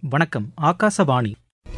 வணக்கம் ஆகாசவாணி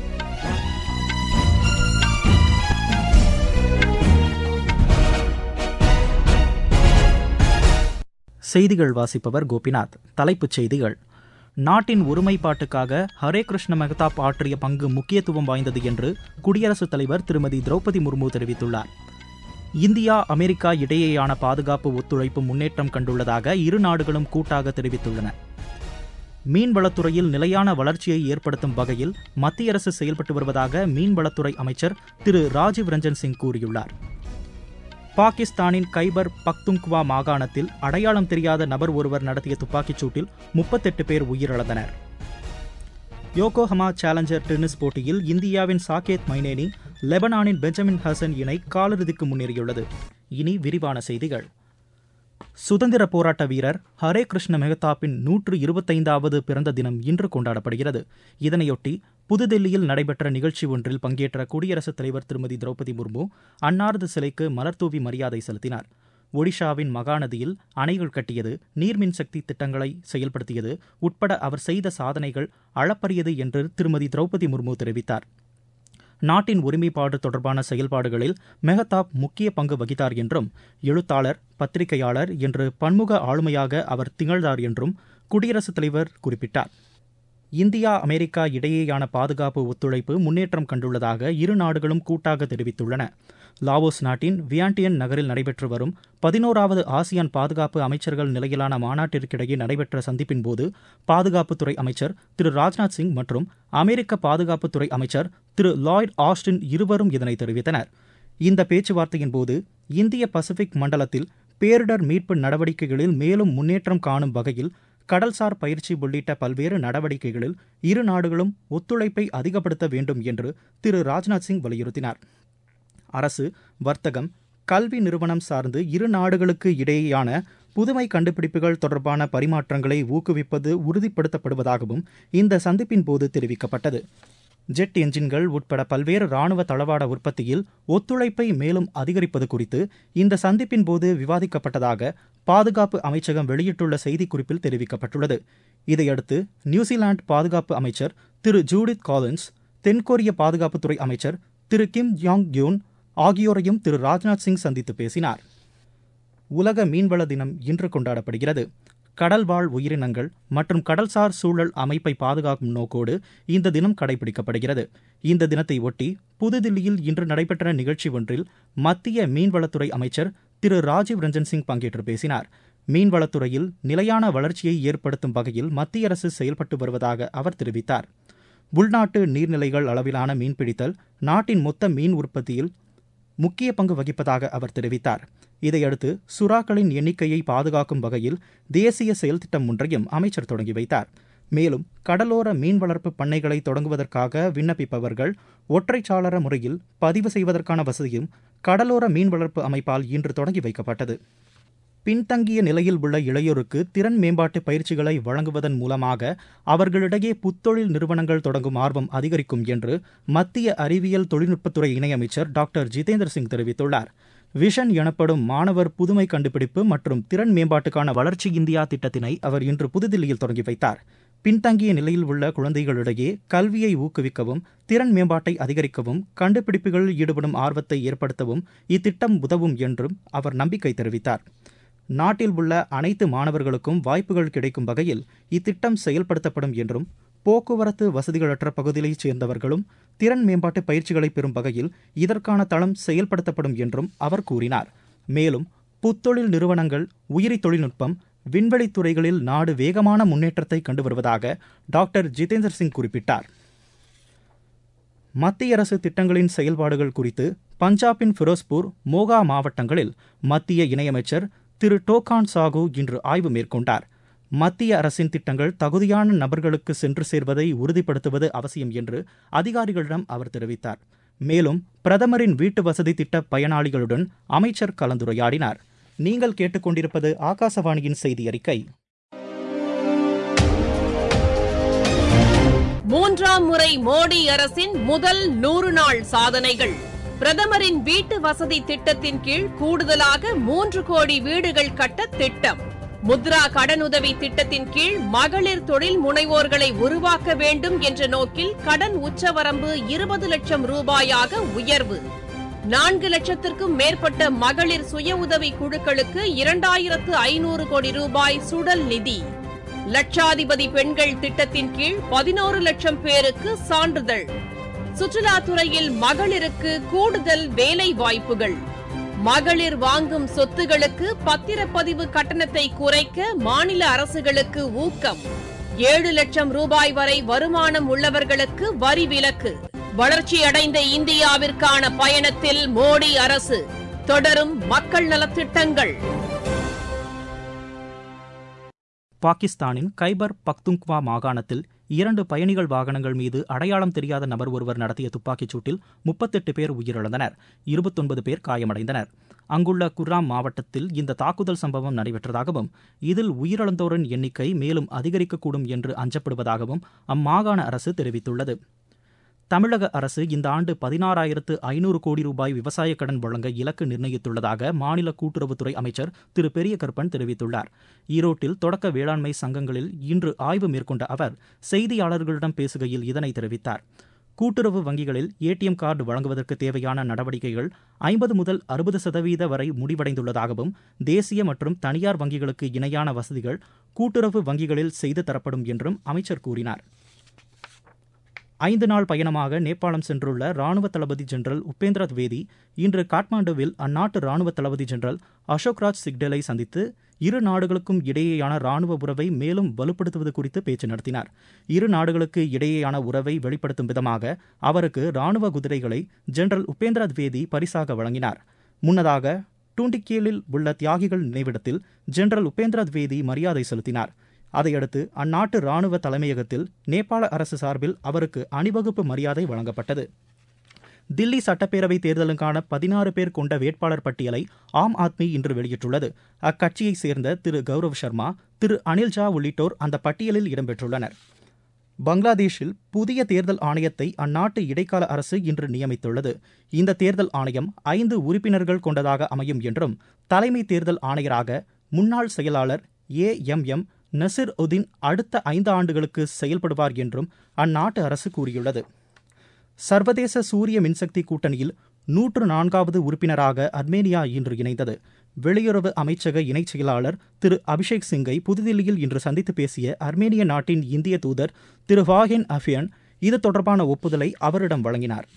செய்திகள் வாசிப்பவர் கோபிநாத் தலைப்புச் செய்திகள் நாட்டின் ஒருமைப்பாட்டுக்காக ஹரே கிருஷ்ண மெகதாப் ஆற்றிய பங்கு முக்கியத்துவம் வாய்ந்தது என்று குடியரசுத் தலைவர் திருமதி திரௌபதி முர்மு தெரிவித்துள்ளார் இந்தியா அமெரிக்கா இடையேயான பாதுகாப்பு ஒத்துழைப்பு முன்னேற்றம் கண்டுள்ளதாக இரு நாடுகளும் கூட்டாக தெரிவித்துள்ளன மீன்வளத்துறையில் நிலையான வளர்ச்சியை ஏற்படுத்தும் வகையில் மத்திய அரசு செயல்பட்டு வருவதாக மீன்வளத்துறை அமைச்சர் திரு ராஜீவ் ரஞ்சன் சிங் கூறியுள்ளார் பாகிஸ்தானின் கைபர் பக்துங்க்வா மாகாணத்தில் அடையாளம் தெரியாத நபர் ஒருவர் நடத்திய துப்பாக்கிச் சூட்டில் முப்பத்தெட்டு பேர் உயிரிழந்தனர் யோகோஹமா சேலஞ்சர் டென்னிஸ் போட்டியில் இந்தியாவின் சாகேத் மைனேனி லெபனானின் பெஞ்சமின் ஹசன் இணை காலிறுதிக்கு முன்னேறியுள்ளது இனி விரிவான செய்திகள் சுதந்திர போராட்ட வீரர் ஹரே கிருஷ்ண மெகதாப்பின் நூற்று இருபத்தைந்தாவது பிறந்த தினம் இன்று கொண்டாடப்படுகிறது இதனையொட்டி புதுதில்லியில் நடைபெற்ற நிகழ்ச்சி ஒன்றில் பங்கேற்ற குடியரசுத் தலைவர் திருமதி திரௌபதி முர்மு அன்னாரது சிலைக்கு மலர்தூவி மரியாதை செலுத்தினார் ஒடிஷாவின் மகாநதியில் அணைகள் கட்டியது நீர்மின் சக்தி திட்டங்களை செயல்படுத்தியது உட்பட அவர் செய்த சாதனைகள் அளப்பரியது என்று திருமதி திரௌபதி முர்மு தெரிவித்தார் நாட்டின் ஒருமைப்பாடு தொடர்பான செயல்பாடுகளில் மெஹதாப் முக்கிய பங்கு வகித்தார் என்றும் எழுத்தாளர் பத்திரிகையாளர் என்று பன்முக ஆளுமையாக அவர் திகழ்ந்தார் என்றும் குடியரசுத் தலைவர் குறிப்பிட்டார் இந்தியா அமெரிக்கா இடையேயான பாதுகாப்பு ஒத்துழைப்பு முன்னேற்றம் கண்டுள்ளதாக இரு நாடுகளும் கூட்டாக தெரிவித்துள்ளன லாவோஸ் நாட்டின் வியாண்டியன் நகரில் நடைபெற்று வரும் பதினோராவது ஆசியான் பாதுகாப்பு அமைச்சர்கள் நிலையிலான மாநாட்டிற்கிடையே நடைபெற்ற சந்திப்பின் போது பாதுகாப்புத்துறை அமைச்சர் திரு ராஜ்நாத் சிங் மற்றும் அமெரிக்க பாதுகாப்புத்துறை அமைச்சர் திரு லாய்ட் ஆஸ்டின் இருவரும் இதனை தெரிவித்தனர் இந்த பேச்சுவார்த்தையின் போது இந்திய பசிபிக் மண்டலத்தில் பேரிடர் மீட்பு நடவடிக்கைகளில் மேலும் முன்னேற்றம் காணும் வகையில் கடல்சார் பயிற்சி உள்ளிட்ட பல்வேறு நடவடிக்கைகளில் இரு நாடுகளும் ஒத்துழைப்பை அதிகப்படுத்த வேண்டும் என்று திரு ராஜ்நாத் சிங் வலியுறுத்தினார் அரசு வர்த்தகம் கல்வி நிறுவனம் சார்ந்து இரு நாடுகளுக்கு இடையேயான புதுமை கண்டுபிடிப்புகள் தொடர்பான பரிமாற்றங்களை ஊக்குவிப்பது உறுதிப்படுத்தப்படுவதாகவும் இந்த சந்திப்பின் போது தெரிவிக்கப்பட்டது ஜெட் என்ஜின்கள் உட்பட பல்வேறு ராணுவ தளவாட உற்பத்தியில் ஒத்துழைப்பை மேலும் அதிகரிப்பது குறித்து இந்த சந்திப்பின் போது விவாதிக்கப்பட்டதாக பாதுகாப்பு அமைச்சகம் வெளியிட்டுள்ள செய்திக்குறிப்பில் தெரிவிக்கப்பட்டுள்ளது இதையடுத்து நியூசிலாந்து பாதுகாப்பு அமைச்சர் திரு ஜூடித் காலின்ஸ் தென்கொரிய பாதுகாப்புத்துறை அமைச்சர் திரு கிம் ஜாங் கியூன் ஆகியோரையும் திரு ராஜ்நாத் சிங் சந்தித்து பேசினார் உலக மீன்வள தினம் இன்று கொண்டாடப்படுகிறது கடல்வாழ் உயிரினங்கள் மற்றும் கடல்சார் சூழல் அமைப்பை பாதுகாக்கும் நோக்கோடு இந்த தினம் கடைபிடிக்கப்படுகிறது இந்த தினத்தை ஒட்டி புதுதில்லியில் இன்று நடைபெற்ற நிகழ்ச்சி ஒன்றில் மத்திய மீன்வளத்துறை அமைச்சர் திரு ராஜீவ் ரஞ்சன் சிங் பங்கேற்று பேசினார் மீன்வளத்துறையில் நிலையான வளர்ச்சியை ஏற்படுத்தும் வகையில் மத்திய அரசு செயல்பட்டு வருவதாக அவர் தெரிவித்தார் உள்நாட்டு நீர்நிலைகள் அளவிலான மீன்பிடித்தல் நாட்டின் மொத்த மீன் உற்பத்தியில் முக்கிய பங்கு வகிப்பதாக அவர் தெரிவித்தார் இதையடுத்து சுறாக்களின் எண்ணிக்கையை பாதுகாக்கும் வகையில் தேசிய செயல் திட்டம் ஒன்றையும் அமைச்சர் தொடங்கி வைத்தார் மேலும் கடலோர மீன் வளர்ப்பு பண்ணைகளை தொடங்குவதற்காக விண்ணப்பிப்பவர்கள் ஒற்றைச்சாளர முறையில் பதிவு செய்வதற்கான வசதியும் கடலோர மீன் வளர்ப்பு அமைப்பால் இன்று தொடங்கி வைக்கப்பட்டது பின்தங்கிய நிலையில் உள்ள இளையோருக்கு திறன் மேம்பாட்டு பயிற்சிகளை வழங்குவதன் மூலமாக அவர்களிடையே புத்தொழில் நிறுவனங்கள் தொடங்கும் ஆர்வம் அதிகரிக்கும் என்று மத்திய அறிவியல் தொழில்நுட்பத்துறை இணையமைச்சர் டாக்டர் ஜிதேந்திர சிங் தெரிவித்துள்ளார் விஷன் எனப்படும் மாணவர் புதுமை கண்டுபிடிப்பு மற்றும் திறன் மேம்பாட்டுக்கான வளர்ச்சி இந்தியா திட்டத்தினை அவர் இன்று புதுதில்லியில் தொடங்கி வைத்தார் பின்தங்கிய நிலையில் உள்ள குழந்தைகளிடையே கல்வியை ஊக்குவிக்கவும் திறன் மேம்பாட்டை அதிகரிக்கவும் கண்டுபிடிப்புகளில் ஈடுபடும் ஆர்வத்தை ஏற்படுத்தவும் இத்திட்டம் உதவும் என்றும் அவர் நம்பிக்கை தெரிவித்தார் நாட்டில் உள்ள அனைத்து மாணவர்களுக்கும் வாய்ப்புகள் கிடைக்கும் வகையில் இத்திட்டம் செயல்படுத்தப்படும் என்றும் போக்குவரத்து வசதிகளற்ற பகுதிகளைச் சேர்ந்தவர்களும் திறன் மேம்பாட்டு பயிற்சிகளை பெறும் வகையில் இதற்கான தளம் செயல்படுத்தப்படும் என்றும் அவர் கூறினார் மேலும் புத்தொழில் நிறுவனங்கள் உயிரி தொழில்நுட்பம் விண்வெளித் துறைகளில் நாடு வேகமான முன்னேற்றத்தை கண்டு வருவதாக டாக்டர் ஜிதேந்திர சிங் குறிப்பிட்டார் மத்திய அரசு திட்டங்களின் செயல்பாடுகள் குறித்து பஞ்சாபின் ஃபிரோஸ்பூர் மோகா மாவட்டங்களில் மத்திய இணையமைச்சர் திரு டோகான் சாகு இன்று ஆய்வு மேற்கொண்டார் மத்திய அரசின் திட்டங்கள் தகுதியான நபர்களுக்கு சென்று சேர்வதை உறுதிப்படுத்துவது அவசியம் என்று அதிகாரிகளிடம் அவர் தெரிவித்தார் மேலும் பிரதமரின் வீட்டு வசதி திட்ட பயனாளிகளுடன் அமைச்சர் கலந்துரையாடினார் நீங்கள் கேட்டுக்கொண்டிருப்பது ஆகாசவாணியின் செய்தி அறிக்கை மூன்றாம் முறை மோடி அரசின் முதல் நூறு நாள் சாதனைகள் பிரதமரின் வீட்டு வசதி திட்டத்தின் கீழ் கூடுதலாக மூன்று கோடி வீடுகள் கட்ட திட்டம் முத்ரா கடனுதவி திட்டத்தின் கீழ் மகளிர் தொழில் முனைவோர்களை உருவாக்க வேண்டும் என்ற நோக்கில் கடன் உச்சவரம்பு இருபது லட்சம் ரூபாயாக உயர்வு நான்கு லட்சத்திற்கும் மேற்பட்ட மகளிர் சுய உதவி குழுக்களுக்கு இரண்டாயிரத்து ஐநூறு கோடி ரூபாய் சுடல் நிதி லட்சாதிபதி பெண்கள் திட்டத்தின் கீழ் பதினோரு லட்சம் பேருக்கு சான்றிதழ் சுற்றுலாத்துறையில் மகளிருக்கு கூடுதல் வேலை வாய்ப்புகள் மகளிர் வாங்கும் சொத்துகளுக்கு பத்திரப்பதிவு கட்டணத்தை குறைக்க மாநில அரசுகளுக்கு ஊக்கம் ஏழு லட்சம் ரூபாய் வரை வருமானம் உள்ளவர்களுக்கு வரி விலக்கு வளர்ச்சியடைந்த இந்தியாவிற்கான பயணத்தில் மோடி அரசு தொடரும் மக்கள் நலத்திட்டங்கள் பாகிஸ்தானின் கைபர் பக்துங்க்வா மாகாணத்தில் இரண்டு பயணிகள் வாகனங்கள் மீது அடையாளம் தெரியாத நபர் ஒருவர் நடத்திய துப்பாக்கிச் சூட்டில் முப்பத்தெட்டு பேர் உயிரிழந்தனர் இருபத்தொன்பது பேர் காயமடைந்தனர் அங்குள்ள குர்ராம் மாவட்டத்தில் இந்த தாக்குதல் சம்பவம் நடைபெற்றதாகவும் இதில் உயிரிழந்தோரின் எண்ணிக்கை மேலும் அதிகரிக்கக்கூடும் என்று அஞ்சப்படுவதாகவும் அம்மாகாண அரசு தெரிவித்துள்ளது தமிழக அரசு இந்த ஆண்டு பதினாறாயிரத்து ஐநூறு கோடி ரூபாய் விவசாய கடன் வழங்க இலக்கு நிர்ணயித்துள்ளதாக மாநில கூட்டுறவுத்துறை அமைச்சர் திரு பெரிய கருப்பன் தெரிவித்துள்ளார் ஈரோட்டில் தொடக்க வேளாண்மை சங்கங்களில் இன்று ஆய்வு மேற்கொண்ட அவர் செய்தியாளர்களிடம் பேசுகையில் இதனை தெரிவித்தார் கூட்டுறவு வங்கிகளில் ஏடிஎம் கார்டு வழங்குவதற்கு தேவையான நடவடிக்கைகள் ஐம்பது முதல் அறுபது சதவீத வரை முடிவடைந்துள்ளதாகவும் தேசிய மற்றும் தனியார் வங்கிகளுக்கு இணையான வசதிகள் கூட்டுறவு வங்கிகளில் செய்து தரப்படும் என்றும் அமைச்சர் கூறினார் ஐந்து நாள் பயணமாக நேபாளம் சென்றுள்ள ராணுவ தளபதி ஜெனரல் உபேந்திர திவேதி இன்று காட்மாண்டுவில் அந்நாட்டு ராணுவ தளபதி ஜெனரல் அசோக்ராஜ் சிக்டேலை சந்தித்து இரு நாடுகளுக்கும் இடையேயான ராணுவ உறவை மேலும் வலுப்படுத்துவது குறித்து பேச்சு நடத்தினார் இரு நாடுகளுக்கு இடையேயான உறவை வெளிப்படுத்தும் விதமாக அவருக்கு ராணுவ குதிரைகளை ஜெனரல் உபேந்திர திவேதி பரிசாக வழங்கினார் முன்னதாக டூண்டிக்கேலில் உள்ள தியாகிகள் நினைவிடத்தில் ஜெனரல் உபேந்திர திவேதி மரியாதை செலுத்தினார் அதையடுத்து அந்நாட்டு ராணுவ தலைமையகத்தில் நேபாள அரசு சார்பில் அவருக்கு அணிவகுப்பு மரியாதை வழங்கப்பட்டது தில்லி சட்டப்பேரவை தேர்தலுக்கான பதினாறு பேர் கொண்ட வேட்பாளர் பட்டியலை ஆம் ஆத்மி இன்று வெளியிட்டுள்ளது அக்கட்சியைச் சேர்ந்த திரு கௌரவ் சர்மா திரு அனில் ஜா உள்ளிட்டோர் அந்த பட்டியலில் இடம்பெற்றுள்ளனர் பங்களாதேஷில் புதிய தேர்தல் ஆணையத்தை அந்நாட்டு இடைக்கால அரசு இன்று நியமித்துள்ளது இந்த தேர்தல் ஆணையம் ஐந்து உறுப்பினர்கள் கொண்டதாக அமையும் என்றும் தலைமை தேர்தல் ஆணையராக முன்னாள் செயலாளர் A M M Nasir Uddin அடுத்த ஐந்து ஆண்டுகளுக்கு செயல்படுவார் என்றும் அந்நாட்டு அரசு கூறியுள்ளது சர்வதேச சூரிய மின்சக்தி கூட்டணியில் நூற்று நான்காவது உறுப்பினராக அர்மேனியா இன்று இணைந்தது வெளியுறவு அமைச்சக இணைச் செயலாளர் திரு அபிஷேக் சிங்கை புதுதில்லியில் இன்று சந்தித்து பேசிய அர்மேனிய நாட்டின் இந்திய தூதர் திரு வாஹின் அஃபியன் இது தொடர்பான ஒப்புதலை அவரிடம் வழங்கினார்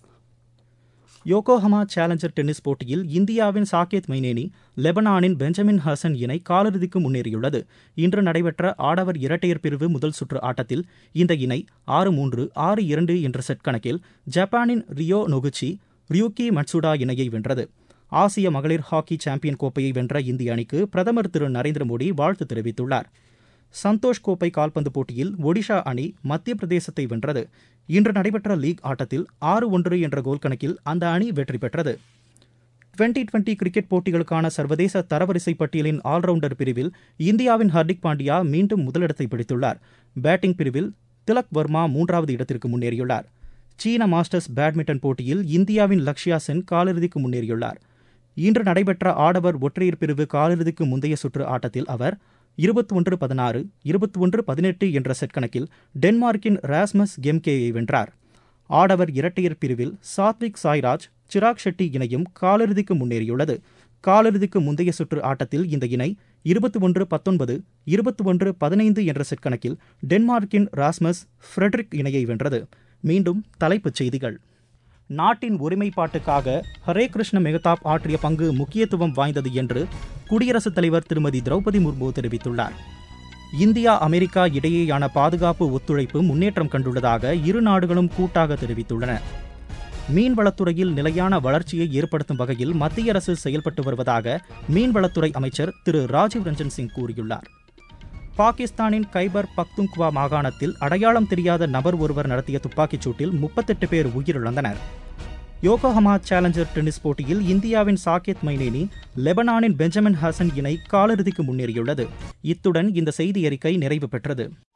யோகோஹமா சேலஞ்சர் டென்னிஸ் போட்டியில் இந்தியாவின் சாகேத் மைனேனி லெபனானின் பெஞ்சமின் ஹசன் இணை காலிறுதிக்கு முன்னேறியுள்ளது இன்று நடைபெற்ற ஆடவர் இரட்டையர் பிரிவு முதல் சுற்று ஆட்டத்தில் இந்த இணை ஆறு மூன்று ஆறு இரண்டு என்ற செட் கணக்கில் ஜப்பானின் ரியோ நொகுச்சி ரியூகி மட்சுடா இணையை வென்றது ஆசிய மகளிர் ஹாக்கி சாம்பியன் கோப்பையை வென்ற இந்திய அணிக்கு பிரதமர் திரு நரேந்திர மோடி வாழ்த்து தெரிவித்துள்ளார் சந்தோஷ் கோப்பை கால்பந்து போட்டியில் ஒடிஷா அணி மத்திய பிரதேசத்தை வென்றது இன்று நடைபெற்ற லீக் ஆட்டத்தில் ஆறு ஒன்று என்ற கோல் கணக்கில் அந்த அணி வெற்றி பெற்றது டுவெண்டி டுவெண்டி கிரிக்கெட் போட்டிகளுக்கான சர்வதேச தரவரிசை பட்டியலின் ஆல்ரவுண்டர் பிரிவில் இந்தியாவின் ஹர்திக் பாண்டியா மீண்டும் முதலிடத்தை பிடித்துள்ளார் பேட்டிங் பிரிவில் திலக் வர்மா மூன்றாவது இடத்திற்கு முன்னேறியுள்ளார் சீன மாஸ்டர்ஸ் பேட்மிண்டன் போட்டியில் இந்தியாவின் லக்ஷயா சென் காலிறுதிக்கு முன்னேறியுள்ளார் இன்று நடைபெற்ற ஆடவர் ஒற்றையர் பிரிவு காலிறுதிக்கு முந்தைய சுற்று ஆட்டத்தில் அவர் இருபத்தி ஒன்று பதினாறு இருபத்தி ஒன்று பதினெட்டு என்ற செட் கணக்கில் டென்மார்க்கின் ராஸ்மஸ் கெம்கேயை வென்றார் ஆடவர் இரட்டையர் பிரிவில் சாத்விக் சாய்ராஜ் சிராக் ஷெட்டி இணையும் காலிறுதிக்கு முன்னேறியுள்ளது காலிறுதிக்கு முந்தைய சுற்று ஆட்டத்தில் இந்த இணை இருபத்தி ஒன்று பத்தொன்பது இருபத்தி ஒன்று பதினைந்து என்ற செட் கணக்கில் டென்மார்க்கின் ராஸ்மஸ் ஃப்ரெட்ரிக் இணையை வென்றது மீண்டும் தலைப்புச் செய்திகள் நாட்டின் ஒருமைப்பாட்டுக்காக ஹரே கிருஷ்ண மெகதாப் ஆற்றிய பங்கு முக்கியத்துவம் வாய்ந்தது என்று குடியரசுத் தலைவர் திருமதி திரௌபதி முர்மு தெரிவித்துள்ளார் இந்தியா அமெரிக்கா இடையேயான பாதுகாப்பு ஒத்துழைப்பு முன்னேற்றம் கண்டுள்ளதாக இரு நாடுகளும் கூட்டாக தெரிவித்துள்ளன மீன்வளத்துறையில் நிலையான வளர்ச்சியை ஏற்படுத்தும் வகையில் மத்திய அரசு செயல்பட்டு வருவதாக மீன்வளத்துறை அமைச்சர் திரு ராஜீவ் ரஞ்சன் சிங் கூறியுள்ளார் பாகிஸ்தானின் கைபர் பக்துங்க்வா மாகாணத்தில் அடையாளம் தெரியாத நபர் ஒருவர் நடத்திய துப்பாக்கிச் சூட்டில் முப்பத்தெட்டு பேர் உயிரிழந்தனர் யோகோஹமா சேலஞ்சர் டென்னிஸ் போட்டியில் இந்தியாவின் சாகேத் மைனேனி லெபனானின் பெஞ்சமின் ஹசன் இணை காலிறுதிக்கு முன்னேறியுள்ளது இத்துடன் இந்த செய்தி அறிக்கை நிறைவு பெற்றது